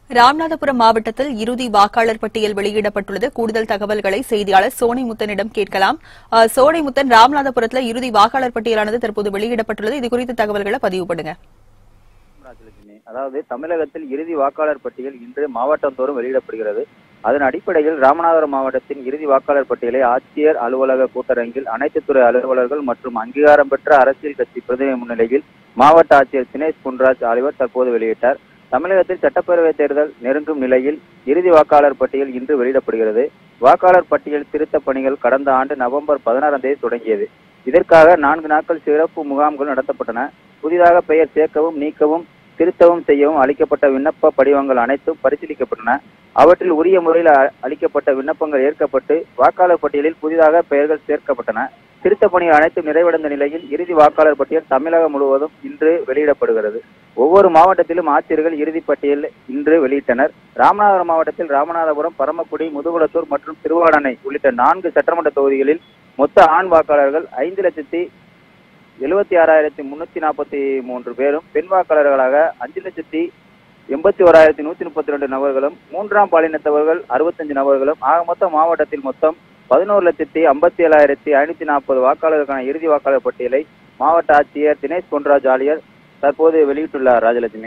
ராமநாதபுரம் மாவட்டத்தில் இறுதி வாக்காளர் பட்டியல் வெளியிடப்பட்டுள்ளது கூடுதல் தகவல்களை செய்தியாளர் சோனைமுத்தனிடம் கேட்கலாம் அஹ், சோனைமுத்தன் ராமநாதபுரத்தில் இறுதி வாக்காளர் பட்டியலானது தற்போது வெளியிடப்பட்டுள்ளது இது குறித்த தகவல்களை பதிவு பண்ணுங்க ராஜலட்சுமி அதாவது தமிழகத்தில் இறுதி வாக்காளர் பட்டியல் இன்று மாவட்டந்தோறும் வெளியிடப்படுகிறது அதன் அடிப்படையில் ராமநாதபுரம் மாவட்டத்தின் இறுதி வாக்காளர் பட்டியலை ஆட்சியர் அலுவலக கூட்டரங்கில் அனைத்து துறை அலுவலர்கள் மற்றும் அங்கீகாரம் பெற்ற அரசியல் கட்சி பிரதிநிதி முன்னிலையில் மாவட்ட ஆட்சியர் தினேஷ் பொன்ராஜ் ஆலிவர் தற்போது வெளியிட்டார் தமிழகத்தில் சட்டப்பேரவைத் தேர்தல் நெருங்கும் நிலையில் இறுதி வாக்காளர் பட்டியல் இன்று வெளியிடப்படுகிறது வாக்காளர் பட்டியல் திருத்தப் பணிகள் கடந்த ஆண்டு நவம்பர் பதினாறாம் தேதி தொடங்கியது இதற்காக நான்கு நாட்கள் சிறப்பு முகாம்கள் நடத்தப்பட்டன புதிதாக பெயர் சேர்க்கவும் நீக்கவும் திருத்தவும் செய்யவும் அளிக்கப்பட்ட விண்ணப்ப படிவங்கள் அனைத்தும் பரிசீலிக்கப்பட்டன அவற்றில் உரிய முறையில் அ- அளிக்கப்பட்ட விண்ணப்பங்கள் ஏற்கப்பட்டு வாக்காளர் பட்டியலில் புதிதாக பெயர்கள் சேர்க்கப்பட்டன திருத்த பணிகள் அனைத்தும் நிறைவடைந்த நிலையில் இறுதி வாக்காளர் பட்டியல் தமிழகம் முழுவதும் இன்று வெளியிடப்படுகிறது ஒவ்வொரு மாவட்டத்திலும் ஆட்சியர்கள் இறுதி பட்டியல் இன்று வெளியிட்டனர் ராமநாதபுரம் மாவட்டத்தில் ராமநாதபுரம் பரமக்குடி முதுகுளத்தூர் மற்றும் திருவாடனை உள்ளிட்ட நான்கு சட்டமன்ற தொகுதிகளில் மொத்த ஆண் வாக்காளர்கள் ஐந்து லட்சத்தி எழுபத்தி ஆறாயிரத்தி முன்னூத்தி நாற்பத்தி மூன்று பேரும் பெண் வாக்காளர்களாக அஞ்சு லட்சத்தி எண்பத்தி ஓராயிரத்தி நூத்தி முப்பத்தி ரெண்டு நபர்களும் மூன்றாம் பாலினத்தவர்கள் அறுபத்தஞ்சு நபர்களும் ஆக மொத்தம் மாவட்டத்தில் மொத்தம் பதினோரு லட்சத்தி ஐம்பத்தி ஏழாயிரத்தி ஐநூத்தி நாற்பது வாக்காளர்களுக்கான இறுதி வாக்காளர் பட்டியலை மாவட்ட ஆட்சியர் தினேஷ் பொன்ராஜ் ஆலியர் தற்போது வெளியிட்டுள்ளார் ராஜலட்சுமி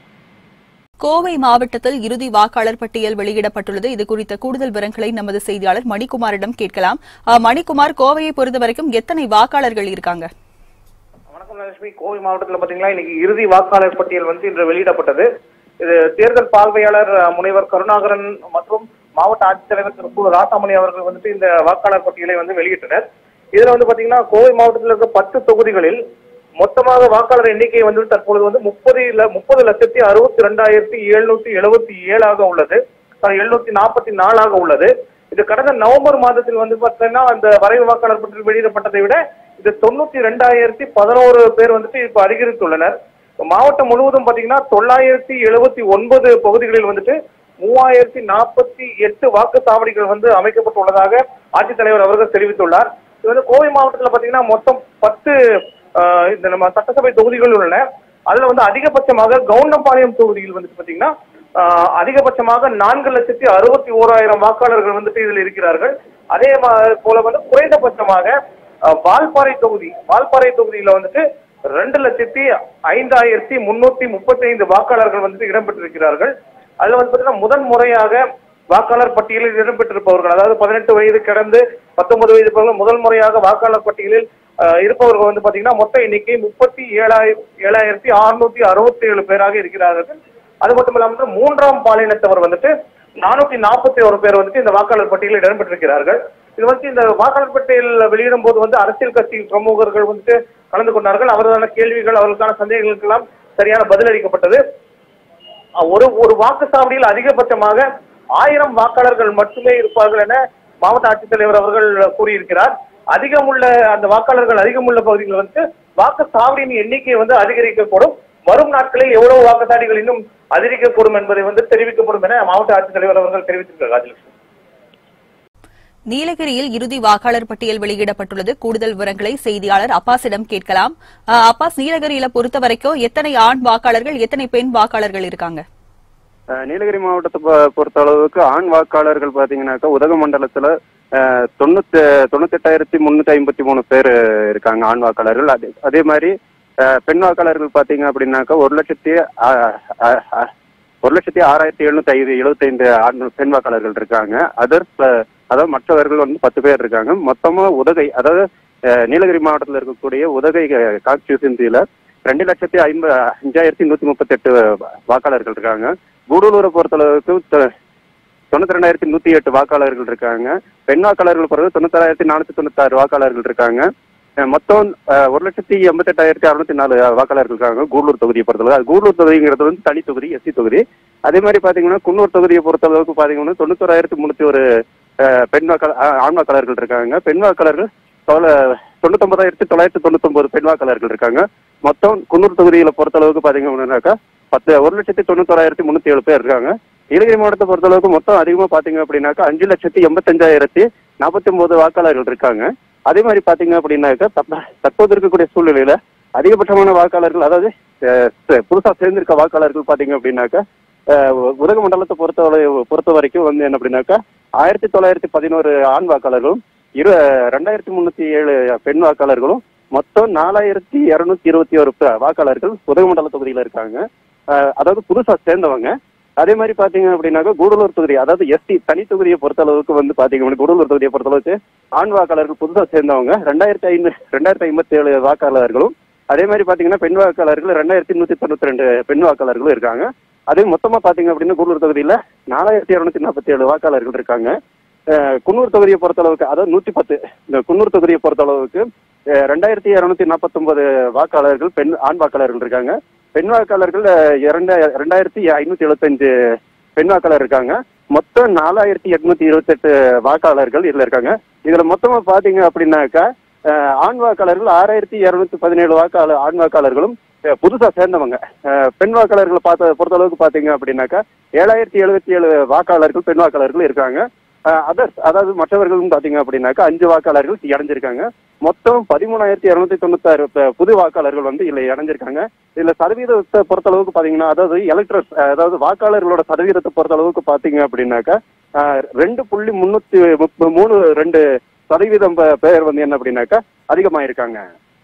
கோவை மாவட்டத்தில் இறுதி வாக்காளர் பட்டியல் வெளியிடப்பட்டுள்ளது இது குறித்த கூடுதல் விவரங்களை நமது செய்தியாளர் மணிக்குமாரிடம் கேட்கலாம் அஹ், மணிக்குமார் கோவையை பொறுத்தவரைக்கும் எத்தனை வாக்காளர்கள் இருக்காங்க வணக்கம் லட்சுமி கோவை மாவட்டத்தில் பாத்தீங்கன்னா இன்னைக்கு இறுதி வாக்காளர் பட்டியல் வந்து இன்று வெளியிடப்பட்டது இது தேர்தல் பார்வையாளர் அஹ், முனைவர் கருணாகரன் மற்றும் மாவட்ட ஆட்சித்தலைவர் திரு கு ராசாமணி அவர்கள் வந்துட்டு இந்த வாக்காளர் பட்டியலை வந்து வெளியிட்டனர் இதுல வந்து பாத்தீங்கன்னா கோவை மாவட்டத்தில் இருக்க பத்து தொகுதிகளில் மொத்தமாக வாக்காளர் எண்ணிக்கை வந்து தற்பொழுது வந்து முப்பது முப்பது லட்சத்தி அறுபத்தி ரெண்டாயிரத்தி எழுநூத்தி எழுபத்தி ஏழாக உள்ளது எழுநூத்தி நாற்பத்தி நாலாக உள்ளது இது கடந்த நவம்பர் மாதத்தில் வந்து பார்த்தீங்கன்னா அந்த வரைவு வாக்காளர் பட்டியல் வெளியிடப்பட்டதை விட இது தொண்ணூத்தி ரெண்டாயிரத்தி பதினோரு பேர் வந்துட்டு இப்ப அதிகரித்துள்ளனர் இப்ப மாவட்டம் முழுவதும் பாத்தீங்கன்னா தொள்ளாயிரத்தி எழுபத்தி ஒன்பது பகுதிகளில் வந்துட்டு மூவாயிரத்தி நாற்பத்தி எட்டு வாக்குச்சாவடிகள் வந்து அமைக்கப்பட்டுள்ளதாக ஆட்சித்தலைவர் அவர்கள் தெரிவித்துள்ளார் இது வந்து கோவை மாவட்டத்தில் பாத்தீங்கன்னா மொத்தம் பத்து ஆஹ், இந்த நம்ம சட்டசபை தொகுதிகள் உள்ளன அதுல வந்து அதிகபட்சமாக கவுண்டம்பாளையம் தொகுதியில் வந்துட்டு பாத்தீங்கன்னா ஆஹ், அதிகபட்சமாக நான்கு லட்சத்தி அறுபத்தி ஓராயிரம் வாக்காளர்கள் வந்துட்டு இதில் இருக்கிறார்கள் அதே மா- போல வந்து குறைந்தபட்சமாக ஆஹ், வால்பாறை தொகுதி வால்பாறை தொகுதியில வந்துட்டு ரெண்டு லட்சத்தி ஐந்தாயிரத்தி முன்னூத்தி முப்பத்தி ஐந்து வாக்காளர்கள் வந்துட்டு இடம்பெற்றிருக்கிறார்கள் அதுல வந்து பாத்தீங்கன்னா முதன் முறையாக வாக்காளர் பட்டியலில் இடம்பெற்றிருப்பவர்கள் அதாவது பதினெட்டு வயது கடந்து பத்தொன்பது வயது இருப்பவர்கள் முதல் முறையாக வாக்காளர் பட்டியலில் ஆஹ், இருப்பவர்கள் வந்து பாத்தீங்கன்னா மொத்த எண்ணிக்கை முப்பத்தி ஏழாயிரம் ஏழாயிரத்தி அறுநூத்தி அறுபத்தி ஏழு பேராக இருக்கிறார்கள் அது மட்டும் இல்லாமல் மூன்றாம் பாலினத்தவர் வந்துட்டு நானூத்தி நாற்பத்தி ஒரு பேர் வந்துட்டு இந்த வாக்காளர் பட்டியலில் இடம்பெற்றிருக்கிறார்கள் இது வந்து இந்த வாக்காளர் பட்டியல் வெளியிடும் போது வந்து அரசியல் கட்சி பிரமுகர்கள் வந்துட்டு கலந்து கொண்டார்கள் அவர்களான கேள்விகள் அவர்களுக்கான சந்தேகங்களுக்கெல்லாம் சரியான பதில் அளிக்கப்பட்டது அஹ் ஒரு ஒரு வாக்குச்சாவடியில் அதிகபட்சமாக ஆயிரம் வாக்காளர்கள் மட்டுமே இருப்பார்கள் என மாவட்ட ஆட்சித்தலைவர் அவர்கள் கூறியிருக்கிறார் அதிகமுள்ள அந்த வாக்காளர்கள் அதிகமுள்ள பகுதிகளில் வந்து வாக்குச்சாவடியின் எண்ணிக்கை வந்து அதிகரிக்கக்கூடும் வரும் நாட்களில் எவ்வளவு வாக்குச்சாவடிகள் இன்னும் அதிகரிக்கக்கூடும் என்பதை வந்து தெரிவிக்கப்படும் என மாவட்ட ஆட்சித்தலைவர் அவர்கள் தெரிவித்திருக்கிறார் ராஜலட்சுமி நீலகிரியில் இறுதி வாக்காளர் பட்டியல் வெளியிடப்பட்டுள்ளது கூடுதல் விவரங்களை செய்தியாளர் அப்பாஸிடம் கேட்கலாம் அஹ், அப்பாஸ் நீலகிரியில பொறுத்தவரைக்கும் எத்தனை ஆண் வாக்காளர்கள் எத்தனை பெண் வாக்காளர்கள் இருக்காங்க அஹ் நீலகிரி மாவட்டத்தை பொ- பொறுத்த அளவுக்கு ஆண் வாக்காளர்கள் பாத்தீங்கன்னாக்கா உதகமண்டலத்துல அஹ், தொண்ணூத்தி தொண்ணூத்தெட்டாயிரத்தி முன்னூத்தி ஐம்பத்தி மூணு பேர் இருக்காங்க ஆண் வாக்காளர்கள் அதே அதே மாதிரி அஹ், பெண் வாக்காளர்கள் பாத்தீங்க அப்படின்னாக்கா ஒரு லட்சத்தி அஹ், அஹ், அஹ், ஒரு லட்சத்தி ஆறாயிரத்தி எழுநூத்தி ஐந்து எழுபத்தைந்து ஆண் பெண் வாக்காளர்கள் இருக்காங்க அதர் அதாவது மற்றவர்கள் வந்து பத்து பேர் இருக்காங்க மொத்தமா உதகை அதாவது அஹ், நீலகிரி மாவட்டத்தில் இருக்கக்கூடிய உதகை கான்ஸ்டியூசன்சியில ரெண்டு லட்சத்தி ஐம்ப அஞ்சாயிரத்தி நூத்தி முப்பத்தெட்டு வாக்காளர்கள் இருக்காங்க கூடலூரை பொறுத்தளவுக்கு தொ- தொண்ணூத்தி ரெண்டாயிரத்தி நூத்தி எட்டு வாக்காளர்கள் இருக்காங்க பெண் வாக்காளர்கள் பொறுத்த தொண்ணூத்தாயிரத்தி நானூத்தி தொண்ணூத்தாறு வாக்காளர்கள் இருக்காங்க அஹ் மொத்தம் அஹ், ஒரு லட்சத்தி எண்பத்தெட்டாயிரத்தி அறுநூத்தி நாலு வாக்காளர்கள் இருக்காங்க கூடலூர் தொகுதியை பொறுத்தளவு அது கூடலூர் தொகுதிங்கிறது வந்து தனி தொகுதி எஸ்சி தொகுதி அதே மாதிரி பாத்தீங்கன்னா குன்னூர் தொகுதியை பொறுத்தளவுக்கு பாத்தீங்கன்னா தொண்ணூத்தோராயிரத்தி முன்னூத்தி ஒரு அஹ், பெண் வாக்காளர் அஹ், ஆண் வாக்காளர்கள் இருக்காங்க பெண் வாக்காளர்கள் தொள்ள- தொண்ணூத்தொன்பதாயிரத்தி தொள்ளாயிரத்தி தொண்ணூத்தொன்பது பெண் வாக்காளர்கள் இருக்காங்க மொத்தம் குன்னூர் தொகுதியில பொறுத்தளவுக்கு பாத்தீங்க அப்படின்னாக்கா பத்து ஒரு லட்சத்தி தொண்ணூத்தோராயிரத்தி முன்னூத்தி ஏழு பேர் இருக்காங்க நீலகிரி மாவட்டத்தை பொறுத்தளவுக்கு மொத்தம் அதிகமா பாத்தீங்க அப்படின்னாக்கா அஞ்சு லட்சத்தி எண்பத்தஞ்சாயிரத்தி நாற்பத்தி ஒன்பது வாக்காளர்கள் இருக்காங்க அதே மாதிரி பாத்தீங்க அப்படின்னாக்கா தப்ப- தற்போது இருக்கக்கூடிய சூழ்நிலையில அதிகபட்சமான வாக்காளர்கள் அதாவது அஹ், ச- புதுசா சேர்ந்திருக்க வாக்காளர்கள் பாத்தீங்க அப்படின்னாக்கா அஹ், உதகமண்டலத்தை பொறுத்த பொறுத்த வரைக்கும் வந்து என்ன அப்படின்னாக்கா ஆயிரத்தி தொள்ளாயிரத்தி பதினோரு ஆண் வாக்காளர்களும் இரு ரெண்டாயிரத்தி முன்னூத்தி ஏழு பெண் வாக்காளர்களும் மொத்தம் நாலாயிரத்தி இருநூத்தி இருபத்தி ஒரு ப- வாக்காளர்கள் உதகமண்டல தொகுதியில இருக்காங்க அஹ், அதாவது புதுசா சேர்ந்தவங்க அதே மாதிரி பாத்தீங்க அப்படின்னாக்கா கூடலூர் தொகுதி அதாவது எஸ்டி தனி தொகுதியை பொறுத்த அளவுக்கு வந்து பாத்தீங்க அப்படின்னா கூடலூர் தொகுதியை பொறுத்த அளவுக்கு ஆண் வாக்காளர்கள் புதுசா சேர்ந்தவங்க ரெண்டாயிரத்தி ஐந்து ரெண்டாயிரத்தி ஐம்பத்தி ஏழு வாக்காளர்களும் அதே மாதிரி பாத்தீங்கன்னா பெண் வாக்காளர்கள் ரெண்டாயிரத்தி நூத்தி தொண்ணூத்தி ரெண்டு பெண் வாக்காளர்களும் இருக்காங்க அதே மொத்தமா பாத்தீங்க அப்படின்னா கூடலூர் தொகுதியில நாலாயிரத்தி இருநூத்தி நாற்பத்தி ஏழு வாக்காளர்கள் இருக்காங்க அஹ், குன்னூர் தொகுதியை பொறுத்த அளவுக்கு அதாவது நூத்தி பத்து இந்த குன்னூர் தொகுதியை பொறுத்த அளவுக்கு அஹ், ரெண்டாயிரத்தி இருநூத்தி நாற்பத்தி ஒன்பது வாக்காளர்கள் பெண் ஆண் வாக்காளர்கள் இருக்காங்க பெண் வாக்காளர்கள் அஹ், இரண்டா ரெண்டாயிரத்தி ஐநூத்தி எழுபத்தஞ்சு பெண் வாக்காளர் இருக்காங்க மொத்தம் நாலாயிரத்தி எட்நூத்தி இருபத்தெட்டு வாக்காளர்கள் இதுல இருக்காங்க இதுல மொத்தமா பாத்தீங்க அப்படின்னாக்கா அஹ், ஆண் வாக்காளர்கள் ஆறாயிரத்தி இருநூத்தி பதினேழு வாக்காளர் ஆண் வாக்காளர்களும் அஹ், புதுசா சேர்ந்தவங்க அஹ், பெண் வாக்காளர்களை பார்த்த பொறுத்த அளவுக்கு பாத்தீங்க அப்படின்னாக்கா ஏழாயிரத்தி எழுபத்தி ஏழு வாக்காளர்கள் பெண் வாக்காளர்கள் இருக்காங்க அதர்ஸ் அதாவது மற்றவர்களும் பாத்தீங்க அப்படின்னாக்கா அஞ்சு வாக்காளர்கள் இணைஞ்சிருக்காங்க மொத்தம் பதிமூணாயிரத்தி இருநூத்தி தொண்ணூத்தாறு ப- புது வாக்காளர்கள் வந்து இதுல இணைஞ்சிருக்காங்க இதுல சதவீதத்தை பொறுத்த அளவுக்கு பாத்தீங்கன்னா அதாவது எலக்ட்ரஸ் அதாவது வாக்காளர்களோட சதவீதத்தை பொறுத்த அளவுக்கு பாத்தீங்க அப்படின்னாக்கா அஹ், ரெண்டு புள்ளி முன்னூத்தி முப்ப- மூணு ரெண்டு சதவீதம் பே- பேர் வந்து என்ன அப்படின்னாக்கா அதிகமாயிருக்காங்க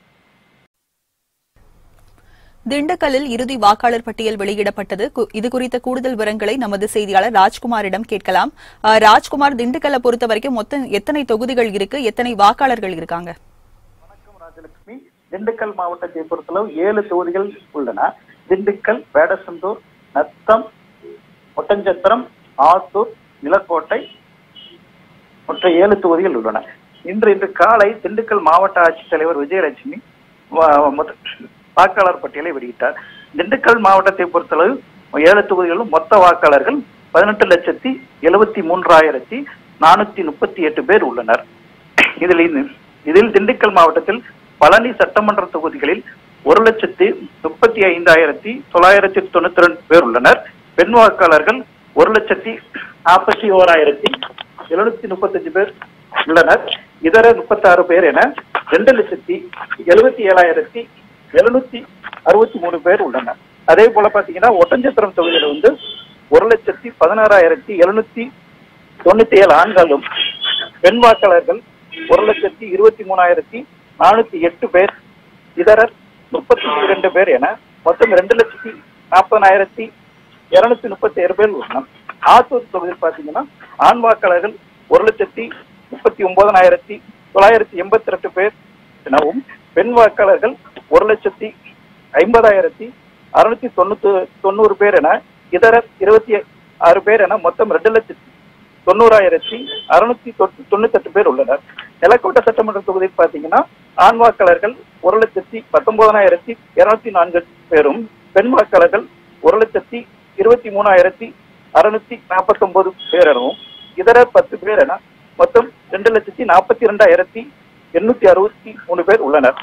திண்டுக்கல்லில் இறுதி வாக்காளர் பட்டியல் வெளியிடப்பட்டது கு- இது குறித்த கூடுதல் விவரங்களை நமது செய்தியாளர் ராஜ்குமாரிடம் கேட்கலாம் அஹ், ராஜ்குமார் திண்டுக்கல்லை பொறுத்த வரைக்கும் மொத்தம் எத்தனை தொகுதிகள் இருக்கு எத்தனை வாக்காளர்கள் இருக்காங்க வணக்கம் ராஜலட்சுமி திண்டுக்கல் மாவட்டத்தை பொறுத்தளவு ஏழு தொகுதிகள் உள்ளன திண்டுக்கல் வேடசந்தூர் நத்தம் ஒட்டஞ்சத்திரம் ஆத்தூர் நிலக்கோட்டை மற்ற ஏழு தொகுதிகள் உள்ளன இன்று இன்று காலை திண்டுக்கல் மாவட்ட ஆட்சித்தலைவர் விஜயலட்சுமி வா- மொத்த- வாக்காளர் பட்டியலை வெளியிட்டார் திண்டுக்கல் மாவட்டத்தை பொறுத்தளவு ஏழு தொகுதிகளும் மொத்த வாக்காளர்கள் பதினெட்டு லட்சத்தி எழுபத்தி மூன்றாயிரத்தி நானூத்தி முப்பத்தி எட்டு பேர் உள்ளனர் இதில் இந்த- இதில் திண்டுக்கல் மாவட்டத்தில் பழனி சட்டமன்ற தொகுதிகளில் ஒரு லட்சத்தி முப்பத்தி ஐந்தாயிரத்தி தொள்ளாயிரத்தி தொண்ணூத்தி ரெண்டு பேர் உள்ளனர் பெண் வாக்காளர்கள் ஒரு லட்சத்தி நாற்பத்தி ஓராயிரத்தி எழுநூத்தி முப்பத்தஞ்சு பேர் உள்ளனர் இதர முப்பத்தாறு பேர் என ரெண்டு லட்சத்தி எழுபத்தி ஏழாயிரத்தி எழுநூத்தி அறுபத்தி மூணு பேர் உள்ளனர் அதே போல பாத்தீங்கன்னா ஒட்டஞ்சத்திரம் தொகுதியில வந்து ஒரு லட்சத்தி பதினாறாயிரத்தி எழுநூத்தி தொண்ணூத்தி ஏழு ஆண்களும் பெண் வாக்காளர்கள் ஒரு லட்சத்தி இருபத்தி மூணாயிரத்தி நானூத்தி எட்டு பேர் இதரர் முப்பத்தி இரண்டு பேர் என மொத்தம் ரெண்டு லட்சத்தி நாற்பதாயிரத்தி இருநூத்தி முப்பத்தி ஏழு பேர் உள்ளனர் ஆத்தூர் தொகுதியில் பாத்தீங்கன்னா ஆண் வாக்காளர்கள் ஒரு லட்சத்தி முப்பத்தி ஒன்பதனாயிரத்தி தொள்ளாயிரத்தி எண்பத்தி ரெண்டு பேர் எனவும் பெண் வாக்காளர்கள் ஒரு லட்சத்தி ஐம்பதாயிரத்தி அறுநூத்தி தொண்ணூத்தி தொண்ணூறு பேர் என இதர இருபத்தி ஆறு பேர் என மொத்தம் ரெண்டு லட்சத்தி தொண்ணூறாயிரத்தி அறுநூத்தி தொண்ணூத்தெட்டு பேர் உள்ளனர் நிலக்கோட்டை சட்டமன்ற தொகுதியில் பாத்தீங்கன்னா ஆண் வாக்காளர்கள் ஒரு லட்சத்தி பத்தொன்பதனாயிரத்தி இருநூத்தி நான்கு பேரும் பெண் வாக்காளர்கள் ஒரு லட்சத்தி இருபத்தி மூணாயிரத்தி அறுநூத்தி நாற்பத்தி ஒன்பது பேர் எனவும் இதர பத்து பேர் என மொத்தம் ரெண்டு லட்சத்தி நாற்பத்தி இரண்டாயிரத்தி எண்ணூத்தி அறுபத்தி மூணு பேர் உள்ளனர்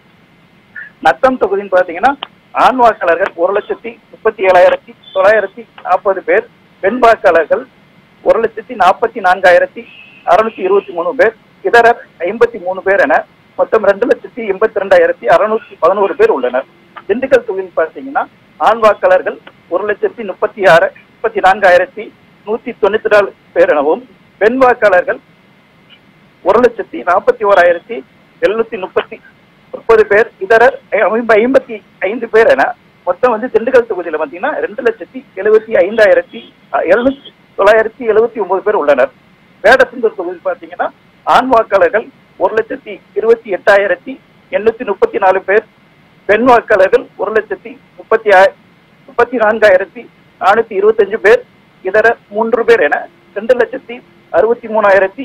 நத்தம் தொகுதின்னு பாத்தீங்கன்னா ஆண் வாக்காளர்கள் ஒரு லட்சத்தி முப்பத்தி ஏழாயிரத்தி தொள்ளாயிரத்தி நாற்பது பேர் பெண் வாக்காளர்கள் ஒரு லட்சத்தி நாற்பத்தி நான்காயிரத்தி அறுநூத்தி இருபத்தி மூணு பேர் இதர ஐம்பத்தி மூணு பேர் என மொத்தம் ரெண்டு லட்சத்தி எண்பத்தி ரெண்டாயிரத்தி அறுநூத்தி பதினோரு பேர் உள்ளனர் திண்டுக்கல் தொகுதியில் பார்த்தீங்கன்னா ஆண் வாக்காளர்கள் ஒரு லட்சத்தி முப்பத்தி ஆறு முப்பத்தி நான்காயிரத்தி நூத்தி தொண்ணூத்தி நாலு பேர் எனவும் பெண் வாக்காளர்கள் ஒரு லட்சத்தி நாற்பத்தி ஓராயிரத்தி எழுநூத்தி முப்பத்தி முப்பது பேர் இதர ஐம்ப- ஐம்பத்தி ஐந்து பேர் என மொத்தம் வந்து திண்டுக்கல் தொகுதியில பாத்தீங்கன்னா ரெண்டு லட்சத்தி எழுபத்தி ஐந்தாயிரத்தி எழுநூத்தி தொள்ளாயிரத்தி எழுபத்தி ஒன்பது பேர் உள்ளனர் வேடசுந்தர் தொகுதியில் பாத்தீங்கன்னா ஆண் வாக்காளர்கள் ஒரு லட்சத்தி இருபத்தி எட்டாயிரத்தி எண்ணூத்தி முப்பத்தி நாலு பேர் பெண் வாக்காளர்கள் ஒரு லட்சத்தி முப்பத்தி ஆ- முப்பத்தி நான்காயிரத்தி நானூத்தி இருபத்தஞ்சு பேர் இதர மூன்று பேர் என ரெண்டு லட்சத்தி அறுபத்தி மூணாயிரத்தி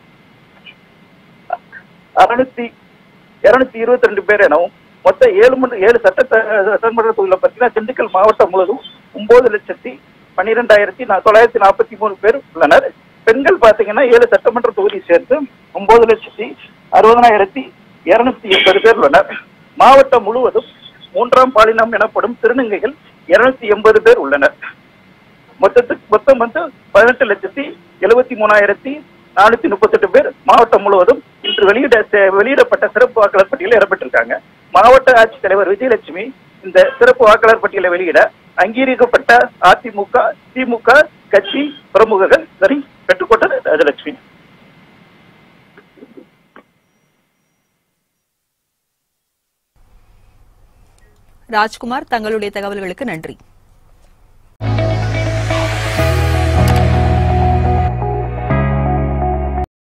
அறுநூத்தி இருநூத்தி இருபத்தி ரெண்டு பேர் எனவும் மொத்தம் ஏழு மன்ற ஏழு சட்ட சட்டமன்ற தொகுதியில் பார்த்தீங்கன்னா திண்டுக்கல் மாவட்டம் முழுவதும் ஒன்பது லட்சத்தி பன்னிரெண்டாயிரத்தி நா- தொள்ளாயிரத்தி நாற்பத்தி மூணு பேர் உள்ளனர் பெண்கள் பார்த்தீங்கன்னா ஏழு சட்டமன்ற தொகுதி சேர்த்து ஒன்பது லட்சத்தி அறுபதனாயிரத்தி இருநூத்தி எண்பது பேர் உள்ளனர் மாவட்டம் முழுவதும் மூன்றாம் பாலினம் எனப்படும் திருநங்கைகள் இருநூத்தி எண்பது பேர் உள்ளனர் மொத்தத்துக்கு மொத்தம் வந்து பதினெட்டு லட்சத்தி எழுபத்தி மூணாயிரத்தி நானூத்தி முப்பத்தெட்டு பேர் மாவட்டம் முழுவதும் இன்று வெளியிட செ- வெளியிடப்பட்ட சிறப்பு வாக்காளர் பட்டியலில் இடம்பெற்றிருக்காங்க மாவட்ட ஆட்சித்தலைவர் விஜயலட்சுமி இந்த சிறப்பு வாக்காளர் பட்டியலை வெளியிட அங்கீகரிக்கப்பட்ட அதிமுக திமுக கட்சி பிரமுகர்கள் சரி பெற்றுக்கொண்டது ராஜலட்சுமி ராஜ்குமார் தங்களுடைய தகவல்களுக்கு நன்றி